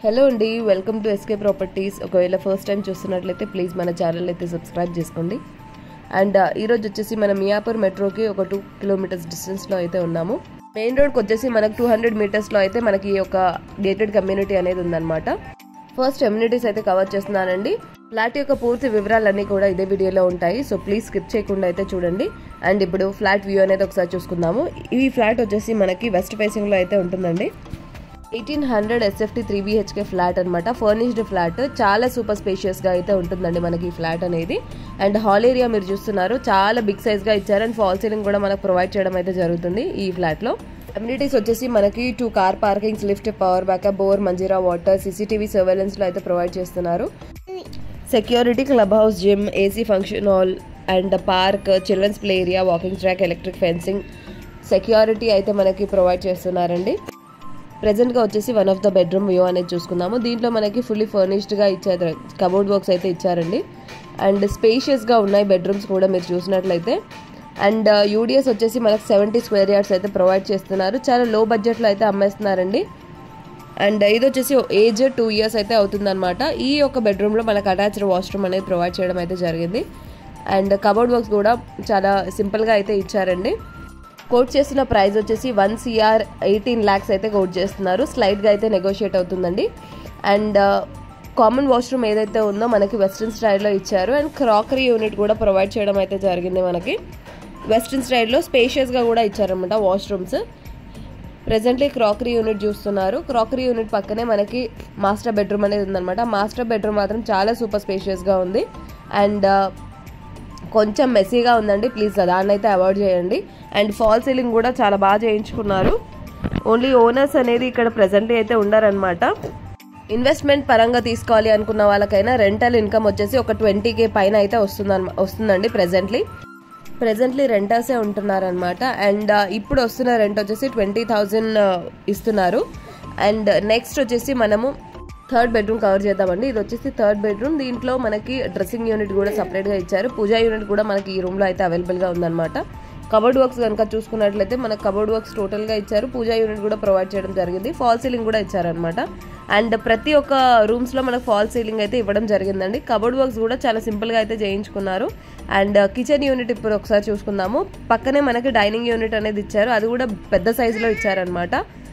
hello అండి welcome to SK properties ఒకవేళ first time చూస్తున్నట్లయితే ప్లీజ్ మన ఛానల్ అయితే సబ్స్క్రైబ్ చేసుకోండి అండ్ ఈరోజు వచ్చేసి మన మియాపూర్ మెట్రోకి ఒక టూ కిలోమీటర్స్ డిస్టెన్స్లో అయితే ఉన్నాము మెయిన్ రోడ్కి వచ్చేసి మనకు టూ హండ్రెడ్ మీటర్స్లో అయితే మనకి ఈ ఒక గేటెడ్ కమ్యూనిటీ అనేది ఉందన్నమాట ఫస్ట్ కమ్యూనిటీస్ అయితే కవర్ చేస్తున్నానండి ఫ్లాట్ యొక్క పూర్తి వివరాలన్నీ కూడా ఇదే వీడియోలో ఉంటాయి సో ప్లీజ్ స్కిప్ చేయకుండా అయితే చూడండి అండ్ ఇప్పుడు ఫ్లాట్ వ్యూ అనేది ఒకసారి చూసుకుందాము ఈ ఫ్లాట్ వచ్చేసి మనకి వెస్ట్ ఫేసింగ్లో అయితే ఉంటుందండి eighteen hundred SFT three BHK flat అనమాట ఫర్నిష్డ్ ఫ్లాట్ చాలా సూపర్ స్పేషియస్గా అయితే ఉంటుందండి మనకి ఈ ఫ్లాట్ అనేది అండ్ హాల్ ఏరియా మీరు చూస్తున్నారు చాలా బిగ్ సైజ్గా ఇచ్చారు అండ్ ఫాల్ సీలింగ్ కూడా మనకు ప్రొవైడ్ చేయడం అయితే జరుగుతుంది ఈ ఫ్లాట్లో అమ్యూనిటీస్ వచ్చేసి మనకి two car parkings lift power backup bore Manjeera water CCTV సర్వేలెన్స్లో అయితే ప్రొవైడ్ చేస్తున్నారు security club house gym AC function hall and park children's play area walking track electric fencing security అయితే మనకి ప్రొవైడ్ చేస్తున్నారండి ప్రెజెంట్గా వచ్చేసి one of the bedroom view అనేది చూసుకుందాము దీంట్లో మనకి ఫుల్లీ ఫర్నిష్డ్గా ఇచ్చారు కబోర్డ్ బాక్స్ అయితే ఇచ్చారండి అండ్ స్పేషియస్గా ఉన్నాయి బెడ్రూమ్స్ కూడా మీరు చూసినట్లయితే అండ్ యూడిఎస్ వచ్చేసి మనకి సెవెంటీ స్క్వేర్ యార్డ్స్ అయితే ప్రొవైడ్ చేస్తున్నారు చాలా లో బడ్జెట్లో అయితే అమ్మేస్తున్నారండి అండ్ ఇది వచ్చేసి ఏజ్ టూ ఇయర్స్ అయితే అవుతుందన్నమాట ఈ యొక్క బెడ్రూమ్లో మనకు అటాచ్డ్ వాష్రూమ్ అనేది ప్రొవైడ్ చేయడం అయితే జరిగింది అండ్ కబోర్డ్ బాక్స్ కూడా చాలా సింపుల్గా అయితే ఇచ్చారండి కోట్ చేసిన ప్రైస్ వచ్చేసి వన్ సిఆర్ ఎయిటీన్ ల్యాక్స్ అయితే కోట్ చేస్తున్నారు స్లైడ్గా అయితే నెగోషియేట్ అవుతుందండి అండ్ కామన్ వాష్రూమ్ ఏదైతే ఉందో మనకి వెస్ట్రన్ స్టైల్లో ఇచ్చారు అండ్ క్రాకరీ యూనిట్ కూడా ప్రొవైడ్ చేయడం అయితే జరిగింది మనకి వెస్ట్రన్ స్టైల్లో స్పేషియస్గా కూడా ఇచ్చారనమాట వాష్రూమ్స్ ప్రెసెంట్లీ క్రాకరీ యూనిట్ చూస్తున్నారు క్రాకరీ యూనిట్ పక్కనే మనకి మాస్టర్ బెడ్రూమ్ అనేది ఉందన్నమాట మాస్టర్ బెడ్రూమ్ మాత్రం చాలా సూపర్ స్పేషియస్గా ఉంది అండ్ కొంచెం మెస్సీగా ఉందండి ప్లీజ్ దాన్ని అయితే అవాయిడ్ చేయండి అండ్ ఫాల్ సీలింగ్ కూడా చాలా బాగా చేయించుకున్నారు ఓన్లీ ఓనర్స్ అనేది ఇక్కడ ప్రెసెంట్లీ అయితే ఉండారనమాట ఇన్వెస్ట్మెంట్ పరంగా తీసుకోవాలి అనుకున్న వాళ్ళకైనా రెంటల్ ఇన్కమ్ వచ్చేసి ఒక ట్వంటీ కే పైన అయితే వస్తుంది వస్తుందండి ప్రెసెంట్లీ ప్రెసెంట్లీ రెంటర్సే ఉంటున్నారనమాట అండ్ ఇప్పుడు వస్తున్న రెంట్ వచ్చేసి ట్వంటీ థౌజండ్ ఇస్తున్నారు అండ్ నెక్స్ట్ వచ్చేసి మనము థర్డ్ బెడ్రూమ్ కవర్ చేద్దామండి ఇది వచ్చేసి థర్డ్ బెడ్రూమ్ దీంట్లో మనకి డ్రెస్సింగ్ యూనిట్ కూడా సపరేట్గా ఇచ్చారు పూజా యూనిట్ కూడా మనకి ఈ రూమ్లో అయితే అవైలబుల్గా ఉందన్నమాట కబోర్డ్ వర్క్స్ కనుక చూసుకున్నట్లయితే మనకు కబోర్డ్ వర్క్స్ టోటల్గా ఇచ్చారు పూజా యూనిట్ కూడా ప్రొవైడ్ చేయడం జరిగింది ఫాల్ సీలింగ్ కూడా ఇచ్చారనమాట అండ్ ప్రతి ఒక్క రూమ్స్లో మనకు ఫాల్ సీలింగ్ అయితే ఇవ్వడం జరిగిందండి కబోర్డ్ వర్క్స్ కూడా చాలా సింపుల్గా అయితే చేయించుకున్నారు అండ్ కిచెన్ యూనిట్ ఇప్పుడు ఒకసారి చూసుకుందాము పక్కనే మనకి డైనింగ్ యూనిట్ అనేది ఇచ్చారు అది కూడా పెద్ద సైజులో ఇచ్చారనమాట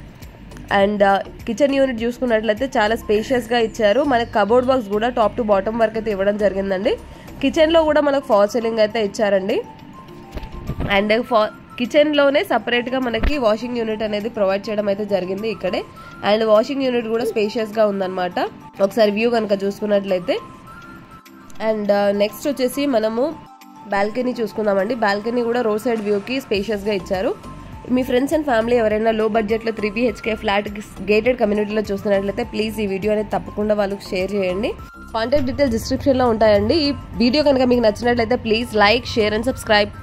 అండ్ కిచెన్ యూనిట్ చూసుకున్నట్లయితే చాలా స్పేషియస్గా ఇచ్చారు మనకి కబోర్డ్ బాక్స్ కూడా టాప్ టు బాటమ్ వరకు అయితే ఇవ్వడం జరిగిందండి కిచెన్లో కూడా మనకు ఫాల్ సీలింగ్ అయితే ఇచ్చారండి అండ్ ఫా కిచెన్లోనే సపరేట్గా మనకి వాషింగ్ యూనిట్ అనేది ప్రొవైడ్ చేయడం అయితే జరిగింది ఇక్కడే అండ్ వాషింగ్ యూనిట్ కూడా స్పేషియస్గా ఉందన్నమాట ఒకసారి వ్యూ కనుక చూసుకున్నట్లయితే అండ్ నెక్స్ట్ వచ్చేసి మనము బాల్కనీ చూసుకుందామండి బాల్కనీ కూడా రోడ్ సైడ్ వ్యూకి స్పేషియస్గా ఇచ్చారు మీ ఫ్రెండ్స్ అండ్ ఫ్యామిలీ ఎవరైనా లో బడ్జెట్లో త్రీ బీహెచ్కే ఫ్లాట్ గేటెడ్ కమ్యూనిటీలో చూస్తున్నట్లయితే ప్లీజ్ ఈ వీడియో అనేది తప్పకుండా వాళ్ళకి షేర్ చేయండి కాంటాక్ట్ డీటెయిల్స్ డిస్క్రిప్షన్లో ఉంటాయండి ఈ వీడియో కనుక మీకు నచ్చినట్లయితే please like share and subscribe